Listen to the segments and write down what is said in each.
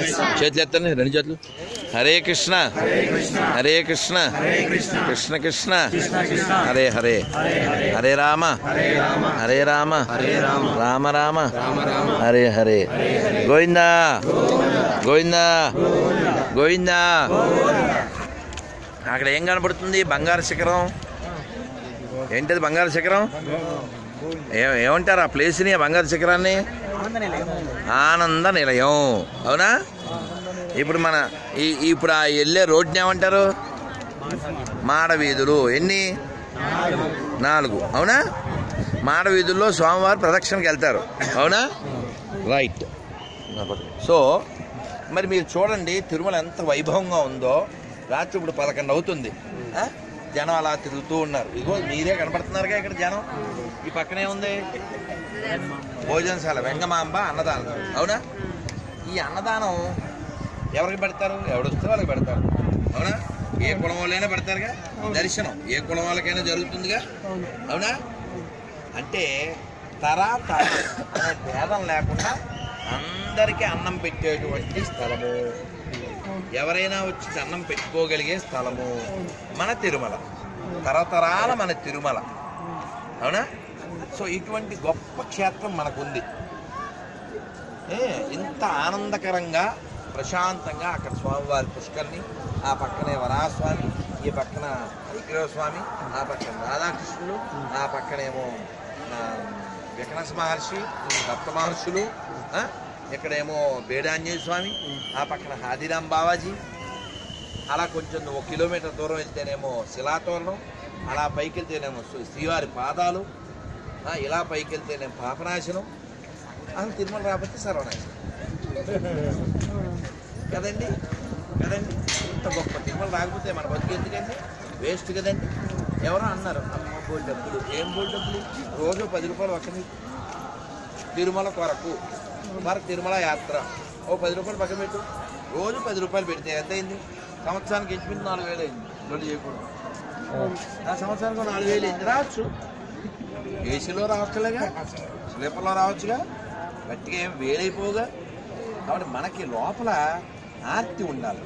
చేతులు ఎత్తండి రెండు చేతులు హరే కృష్ణ హరే కృష్ణ కృష్ణ కృష్ణ హరే హరే హరే రామ హరే రామ రామ రామ హరే హరే గోవిందా గోవిందా గోవిందా అక్కడ ఏం కనపడుతుంది బంగారు శిఖరం ఏంటది బంగారు శిఖరం ఏ ఏమంటారు ఆ ప్లేస్ని ఆ బంగారు శిఖరాన్ని ఆనంద నిలయం అవునా ఇప్పుడు మన ఈ ఇప్పుడు ఆ వెళ్ళే రోడ్ని ఏమంటారు మాడ వీధులు ఎన్ని నాలుగు అవునా మాడ వీధుల్లో స్వామివారు ప్రదక్షిణకి వెళ్తారు అవునా రైట్ సో మరి మీరు చూడండి తిరుమల ఎంత వైభవంగా ఉందో రాత్రి ఇప్పుడు పదకొండు అవుతుంది ఆ? జనం అలా తిరుగుతూ ఉన్నారు ఇదిగో మీరే కనపడుతున్నారుగా ఇక్కడ జనం ఈ పక్కనే ఉంది భోజనశాల వెంగమాంబ అన్నదానం అవునా ఈ అన్నదానం ఎవరికి పెడతారు ఎవడొస్తే వాళ్ళకి పెడతారు అవునా ఏ కులం వాళ్ళైనా పెడతారుగా దర్శనం ఏ కులం వాళ్ళకైనా జరుగుతుందిగా అవునా అంటే తరా తర అనే భేదం లేకుండా అందరికీ అన్నం పెట్టేటువంటి స్థలము ఎవరైనా వచ్చి అన్నం పెట్టుకోగలిగే స్థలము మన తిరుమల తరతరాల మన తిరుమల అవునా సో ఇటువంటి గొప్ప క్షేత్రం మనకుంది ఏ, ఇంత ఆనందకరంగా ప్రశాంతంగా అక్కడ స్వామివారి పుష్కర్ని ఆ పక్కనే వరాస్వామి ఈ పక్కన విగ్రహ స్వామి ఆ పక్కన రాధాకృష్ణులు ఆ పక్కనేమో ఆ, వికనస మహర్షి దత్త మహర్షులు ఆ, ఇక్కడేమో బేడాంజనేయ స్వామి ఆ పక్కన హాదిరాం బావాజీ అలా కొంచెం ఒక కిలోమీటర్ దూరం వెళ్తేనేమో శిలాతోరణం అలా పైకి వెళ్తేనేమో శ్రీ- శ్రీవారి పాదాలు ఆ, ఇలా పైకి వెళ్తేనేమో పాపనాశనం అసలు తిరుమల రాకపోతే సర్వనాశనం కదండి కదండి ఇంత గొప్ప తిరుమల రాకపోతే మన బతుకు ఎందుకండి వేస్ట్ కదండి ఎవరో అన్నారు అమ్మ బోల్ డబ్బులు ఏం బోల్ డబ్బులు రోజు పది రూపాయలు పక్కన తిరుమల కొరకు మరి తిరుమల యాత్ర ఓ పది రూపాయలు పక్కన పెట్టు రోజు పది రూపాయలు పెడితే ఎంత అయింది సంవత్సరానికి ఇంచుమించు నాలుగు వేలు అయింది రెండు చేయకూడదు ఆ సంవత్సరానికి నాలుగు వేలు అయింది రావచ్చు ఏసీలో రావచ్చులేగా స్లీపర్లో రావచ్చుగా గట్టిగా ఏం వేలైపోగా కాబట్టి మనకి లోపల ఆర్తి ఉండాలి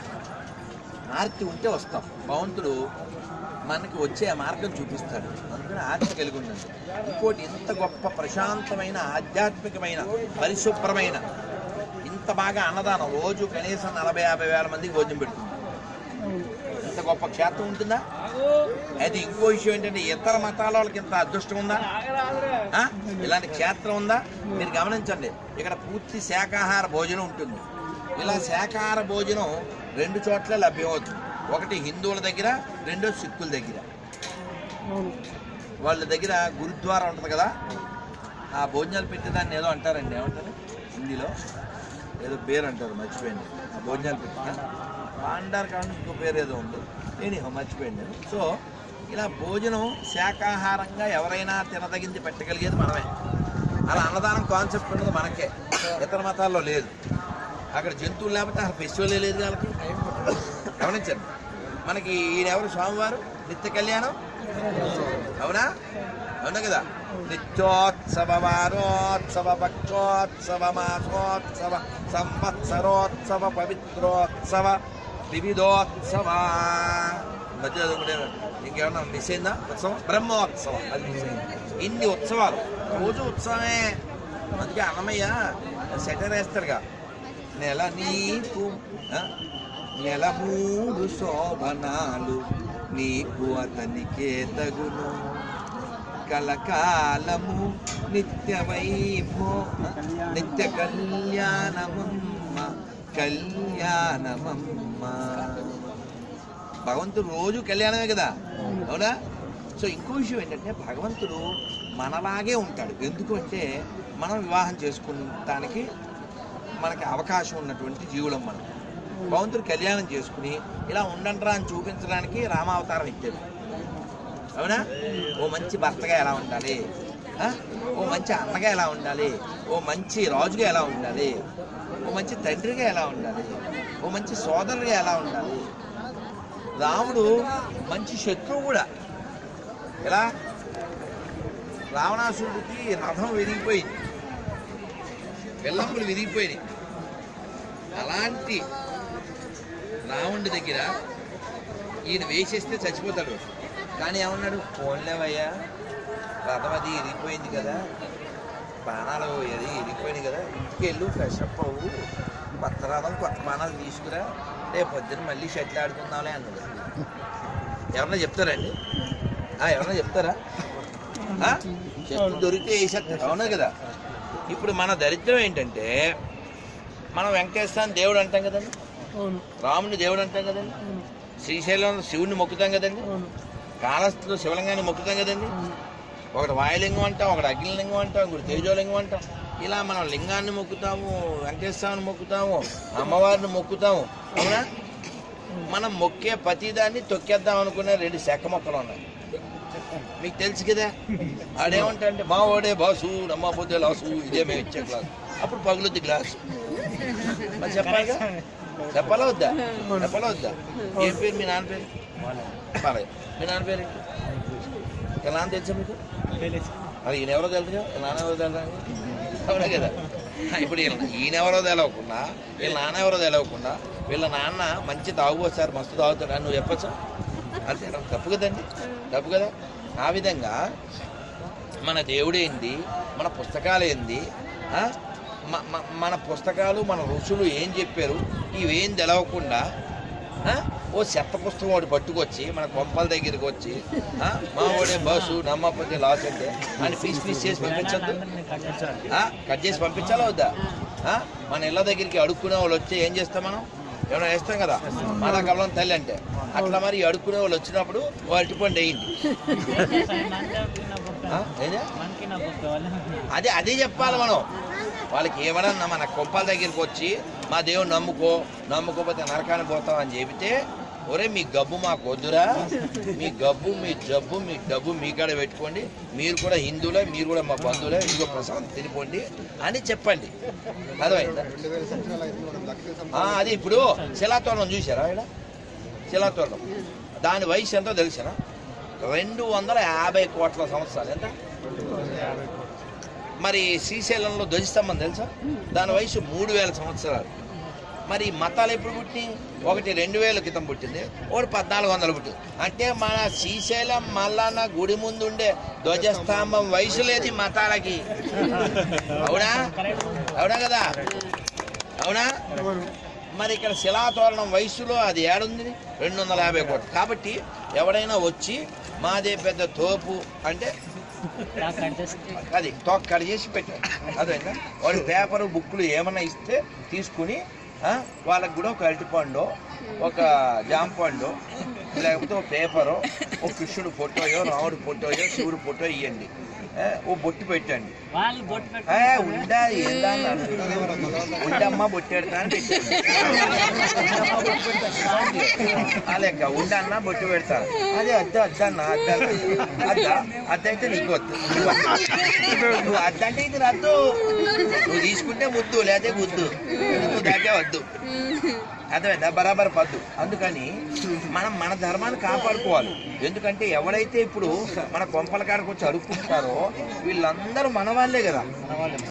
ఆర్తి ఉంటే వస్తాం భగవంతుడు మనకి వచ్చే మార్గం చూపిస్తాడు అందుకని ఆర్తి కలిగి ఉండండి ఇంకోటి ఇంత గొప్ప ప్రశాంతమైన ఆధ్యాత్మికమైన పరిశుభ్రమైన ఇంత బాగా అన్నదానం రోజు కనీసం నలభై యాభై వేల మందికి భోజనం పెడుతుంది ఇంత గొప్ప క్షేత్రం ఉంటుందా అది ఇంకో విషయం ఏంటంటే ఇతర మతాల వాళ్ళకి ఇంత అదృష్టం ఉందా ఆ? ఇలాంటి క్షేత్రం ఉందా మీరు గమనించండి ఇక్కడ పూర్తి శాకాహార భోజనం ఉంటుంది ఇలా శాకాహార భోజనం రెండు చోట్ల లభ్యమవుతుంది ఒకటి హిందువుల దగ్గర రెండో సిక్కుల దగ్గర వాళ్ళ దగ్గర గురుద్వారా ఉంటుంది కదా ఆ భోజనాలు పెట్టేదాన్ని ఏదో అంటారండి ఏమంటారు హిందీలో ఏదో పేరు అంటారు మర్చిపోయింది ఆ భోజనాలు పెట్టిన పాండార్ కానీ ఇంకో పేరు ఏదో ఉంది నేను మర్చిపోయింది నేను. సో ఇలా భోజనం శాకాహారంగా ఎవరైనా తినదగింది పెట్టగలిగేది మనమే అలా అన్నదానం కాన్సెప్ట్ ఉన్నది మనకే ఇతర మతాల్లో లేదు అక్కడ జంతువులు లేకపోతే అసలు ఫెస్టివల్ లేదు వాళ్ళకి గమనించండి మనకి ఈయన ఎవరు స్వామివారు నిత్య కళ్యాణం అవునా అవునా కదా నిత్యోత్సవ వారోత్సవ పక్షోత్సవ మాసోత్సవ సంవత్సరోత్సవ పవిత్రోత్సవ వివిధోత్సవ మధ్యలో ఒకటే ఇంకేమన్నా మిస్ అయిందా ఉత్సవం బ్రహ్మోత్సవం అది మిస్ అయింది ఇన్ని ఉత్సవాలు రోజు ఉత్సవమే అందుకే అన్నమయ్య సెటర్ వేస్తాడుగా నెల నీకు ఆ? నెల మూడు శోభనాలు నీకు అతనికే తగును కలకాలము నిత్య వైభో నిత్య కళ్యాణమమ్మ కళ్యాణమమ్మ భగవంతుడు రోజు కళ్యాణమే కదా అవునా సో ఇంకో విషయం ఏంటంటే భగవంతుడు మనలాగే ఉంటాడు ఎందుకు అంటే మనం వివాహం చేసుకుంటానికి మనకి అవకాశం ఉన్నటువంటి జీవులం మనం భగవంతుడు కళ్యాణం చేసుకుని ఇలా ఉండండిరా అని చూపించడానికి రామావతారం ఇచ్చాడు అవునా ఓ మంచి భర్తగా ఎలా ఉండాలి ఆ? ఓ మంచి అన్నగా ఎలా ఉండాలి ఓ మంచి రాజుగా ఎలా ఉండాలి ఓ మంచి తండ్రిగా ఎలా ఉండాలి ఓ మంచి సోదరుడిగా ఎలా ఉండాలి రాముడు మంచి శత్రువు కూడా ఎలా రావణాసురుడికి రథం విరిగిపోయింది వెల్లంపులు విరిగిపోయినాయి అలా అలాంటి రావణుడి దగ్గర ఈయన వేసేస్తే చచ్చిపోతాడు కానీ ఏమన్నాడు ఫోన్లేవయ్యా రథం అది ఇరిగిపోయింది కదా బాణాలు అది ఇరిగిపోయింది కదా ఇంటికి వెళ్ళు ఫ్రెష్ అప్ అవ్వు కొత్త రథం కొత్త బాణాలు తీసుకురా రేపు పొద్దున మళ్ళీ షటిల్ ఆడుకుందాంలే అన్నాడు ఎవరన్నా చెప్తారండి ఆ, ఎవరన్నా చెప్తారా ఆ? చెట్టు దొరికితే వేసేస్తారు అవునా కదా ఇప్పుడు మన దరిద్రం ఏంటంటే మనం వెంకటేశ్వర దేవుడు అంటాం కదండి అవును రాముని దేవుడు అంటాం కదండి అవును శ్రీశైలంలో శివుడిని మొక్కుతాం కదండి అవును కాళహస్తిలో శివలింగాన్ని మొక్కుతాం కదండి ఒకటి వాయులింగం అంటాం ఒకటి అగ్నిలింగం అంటాం ఇంకోటి తేజోలింగం అంటాం ఇలా మనం లింగాన్ని మొక్కుతాము వెంకటేశ్వరాన్ని మొక్కుతాము అమ్మవారిని మొక్కుతాము అవునా మనం మొక్కే ప్రతిదాన్ని తొక్కేద్దాం అనుకునే రెండు చెక్క మొక్కలు ఉన్నాయి మీకు తెలుసు కదా ఆడేమంటా అంటే మా ఓడే బాసు నమ్మపోతే లాసు ఇదే మేము ఇచ్చే క్లాస్ అప్పుడు పగులుద్ది గ్లాస్ మరి చెప్పాలిగా చెప్పాలా వద్దా చెప్పాలా వద్దా ఏం పేరు మీ నాన్న పేరు బాలయ్య మీ నాన్న పేరు ఏంటి ఇలా నాన్న తెలుసా మీకు మరి ఈయన ఎవరో తెలుసుగా వీళ్ళ నాన్న ఎవరో తెలుసా అవునా కదా ఇప్పుడు ఈయన- ఈయన ఎవరో తెలవకుండా వీళ్ళ నాన్న ఎవరో తెలవకుండా వీళ్ళ నాన్న మంచి తాగుబోతు సార్ మస్తు తాగుతాడు అని నువ్వు చెప్పచ్చు అంతే తప్పు కదండి తప్పు కదా ఆ విధంగా మన దేవుడు ఏంది మన పుస్తకాలు ఏంది ఆ? మ- మ- మన పుస్తకాలు మన ఋషులు ఏం చెప్పారు ఇవేం తెలవకుండా ఆ? ఓ చెత్త పుస్తకం ఒకటి పట్టుకొచ్చి మన కొంపల దగ్గరికి వచ్చి ఆ? మా ఓడే బస్సు నమ్మకపోతే లాస్ అంటే అని పీస్ పీస్ చేసి పంపించద్దు కట్ చేసి పంపించాలా వద్దా ఆ? మన ఇళ్ళ దగ్గరికి అడుక్కునే వాళ్ళు వచ్చి ఏం చేస్తాం మనం ఏమైనా వేస్తాం కదా మాదా కమలం తల్లి అంటే అట్లా మరి ఈ అడుక్కునే వాళ్ళు వచ్చినప్పుడు వాళ్ళ పండు వేయండి ఆ? ఏదే? అదే అదే చెప్పాలి మనం వాళ్ళకి ఏమన్నా మన కొంపల దగ్గరికి వచ్చి మా దేవుడు నమ్ముకో నమ్ముకోకపోతే నరకానికి పోతాం అని చెబితే ఒరే మీ గబ్బు మాకు వద్దురా మీ గబ్బు మీ జబ్బు మీ డబ్బు మీ కాడ పెట్టుకోండి మీరు కూడా హిందువులే మీరు కూడా మా బంధువులే ఇంకో ప్రసాదం తినిపోండి అని చెప్పండి అర్థమైందా ఆ, అది ఇప్పుడు శిలాతోరణం చూసారా ఇక్కడ శిలాతోరణం దాని వయసు ఎంతో తెలిసిన రెండు వందల యాభై కోట్ల సంవత్సరాలు ఎంత మరి శ్రీశైలంలో ధ్వజస్తంభం తెలుసా దాని వయసు మూడు వేల సంవత్సరాలు మరి మతాలు ఎప్పుడు పుట్టి ఒకటి రెండు వేల క్రితం పుట్టింది ఒకటి పద్నాలుగు వందలు పుట్టింది అంటే మన శ్రీశైలం మల్లన్న గుడి ముందు ఉండే ధ్వజస్తంభం వయసు లేదు ఈ మతాలకి అవునా అవునా కదా అవునా మరి ఇక్కడ శిలాతోరణం వయసులో అది ఏడుంది రెండు వందల యాభై కోట్లు కాబట్టి ఎవడైనా వచ్చి మాదే పెద్ద తోపు అంటే అది తోక కట్ చేసి పెట్టారు అదేనా వాడి పేపర్ బుక్లు ఏమైనా ఇస్తే తీసుకుని ఆ, వాళ్ళకి కూడా ఒక అరటిపండు ఒక జామ పండు లేకపోతే ఒక పేపరు ఒక కృష్ణుడు ఫోటోయో రాముడు ఫోటోయో శివుడు ఫోటో ఇవ్వండి ఏ, ఓ బొట్టు పెట్టండి వాళ్ళు బొట్టు పెట్టు ఏ, ఉండా ఏందా అన్నాడు. ఉండమ్మ బొట్టెడతా అని పెట్టాను ఉండమ్మ బొట్టు పెడతా. ఆ లెక్క ఉండన్న బొట్టు పెడతాను అదే అద్ద అద్దన్న అద్ద అద్ద అద్ద అయితే నీకు వద్దు నువ్వు అద్ద. నువ్వు అద్ద అంటే ఇది రద్దు నువ్వు తీసుకుంటే ముద్దు లేకపోతే గుద్దు నువ్వు దాటే వద్దు అర్థమైందా బరాబర్ పద్దు అందుకని మనం మన ధర్మాన్ని కాపాడుకోవాలి ఎందుకంటే ఎవడైతే ఇప్పుడు మన కొంపల కాడకు వచ్చి అడుక్కుంటారో వీళ్ళందరూ మన వాళ్ళే కదా